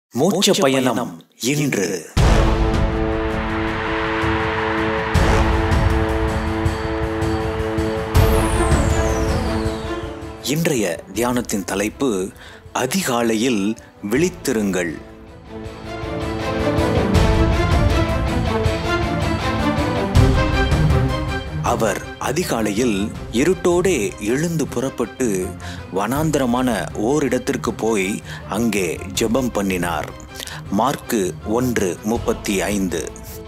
மோட்ச பயணம் இன்று இன்றைய தியானத்தின் தலைப்பு அதிகாலையில் விழித்திருங்கள் அவர் அதிகாலையில் இருட்டோடே எழுந்து புறப்பட்டு வனாந்தரமான ஓரிடத்திற்கு போய் அங்கே ஜெபம் பண்ணினார் மார்க்கு ஒன்று முப்பத்தி ஐந்து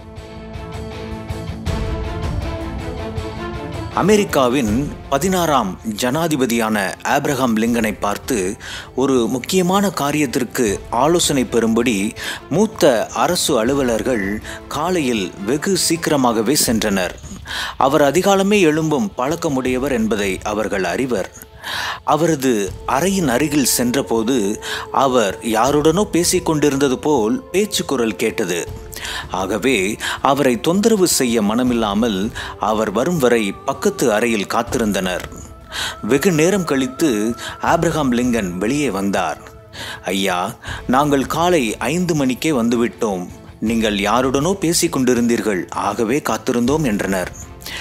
அமெரிக்காவின் பதினாறாம் ஜனாதிபதியான ஆப்ரஹாம் லிங்கனை பார்த்து ஒரு முக்கியமான காரியத்திற்கு ஆலோசனை பெறும்படி மூத்த அரசு அலுவலர்கள் காலையில் வெகு சீக்கிரமாகவே சென்றனர் அவர் அதிகாலமே எழும்பும் பழக்கமுடையவர் என்பதை அவர்கள் அறிவர் அவரது அறையின் அருகில் சென்றபோது அவர் யாருடனோ பேசிக் கொண்டிருந்தது போல் பேச்சு குரல் கேட்டது ஆகவே அவரை தொந்தரவு செய்ய மனமில்லாமல் அவர் வரும் வரை பக்கத்து அறையில் காத்திருந்தனர் வெகு நேரம் கழித்து ஆப்ரஹாம் லிங்கன் வெளியே வந்தார் ஐயா நாங்கள் காலை ஐந்து மணிக்கே வந்துவிட்டோம் நீங்கள் யாருடனோ பேசிக் கொண்டிருந்தீர்கள் ஆகவே காத்திருந்தோம் என்றனர்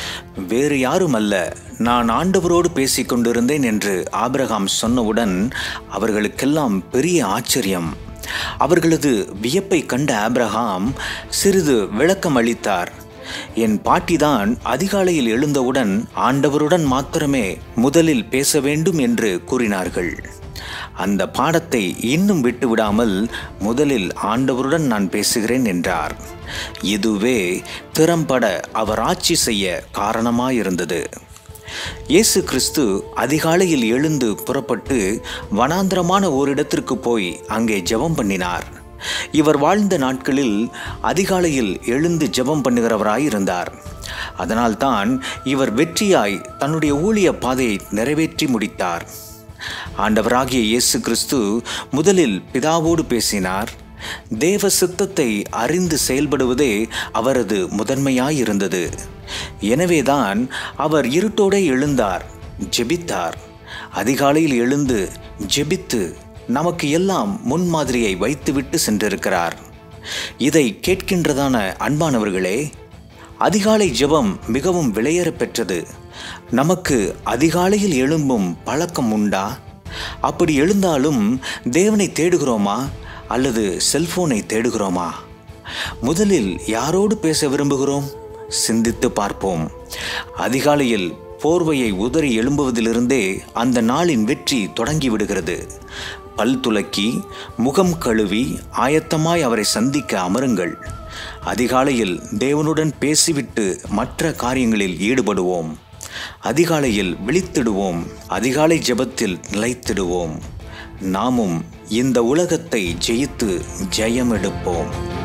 வேறு யாரும் அல்ல நான் ஆண்டவரோடு பேசிக் கொண்டிருந்தேன் என்று ஆபிரகாம் சொன்னவுடன் அவர்களுக்கெல்லாம் பெரிய ஆச்சரியம் அவர்களது வியப்பை கண்ட ஆபிரகாம் சிறிது விளக்கம் அளித்தார் என் பாட்டிதான் அதிகாலையில் எழுந்தவுடன் ஆண்டவருடன் மாத்திரமே முதலில் பேச வேண்டும் என்று கூறினார்கள் அந்த பாடத்தை இன்னும் விட்டுவிடாமல் முதலில் ஆண்டவருடன் நான் பேசுகிறேன் என்றார் இதுவே திறம்பட அவர் ஆட்சி செய்ய காரணமாயிருந்தது இயேசு கிறிஸ்து அதிகாலையில் எழுந்து புறப்பட்டு வனாந்திரமான ஓரிடத்திற்கு போய் அங்கே ஜெபம் பண்ணினார் இவர் வாழ்ந்த நாட்களில் அதிகாலையில் எழுந்து ஜெபம் பண்ணுகிறவராயிருந்தார் அதனால்தான் இவர் வெற்றியாய் தன்னுடைய ஊழிய பாதையை நிறைவேற்றி முடித்தார் ஆண்டவராகிய இயேசு கிறிஸ்து முதலில் பிதாவோடு பேசினார் தேவ சித்தத்தை அறிந்து செயல்படுவதே அவரது முதன்மையாயிருந்தது எனவேதான் அவர் இருட்டோடே எழுந்தார் ஜெபித்தார் அதிகாலையில் எழுந்து ஜெபித்து நமக்கு எல்லாம் முன்மாதிரியை வைத்துவிட்டு சென்றிருக்கிறார் இதை கேட்கின்றதான அன்பானவர்களே அதிகாலை ஜெபம் மிகவும் விலையேற பெற்றது நமக்கு அதிகாலையில் எழும்பும் பழக்கம் உண்டா அப்படி எழுந்தாலும் தேவனை தேடுகிறோமா அல்லது செல்போனை தேடுகிறோமா முதலில் யாரோடு பேச விரும்புகிறோம் சிந்தித்து பார்ப்போம் அதிகாலையில் போர்வையை உதறி எழும்புவதிலிருந்தே அந்த நாளின் வெற்றி தொடங்கிவிடுகிறது பல் துலக்கி முகம் கழுவி ஆயத்தமாய் அவரை சந்திக்க அமருங்கள் அதிகாலையில் தேவனுடன் பேசிவிட்டு மற்ற காரியங்களில் ஈடுபடுவோம் அதிகாலையில் விழித்திடுவோம் அதிகாலை ஜெபத்தில் நிலைத்திடுவோம் நாமும் இந்த உலகத்தை ஜெயித்து ஜெயம் எடுப்போம்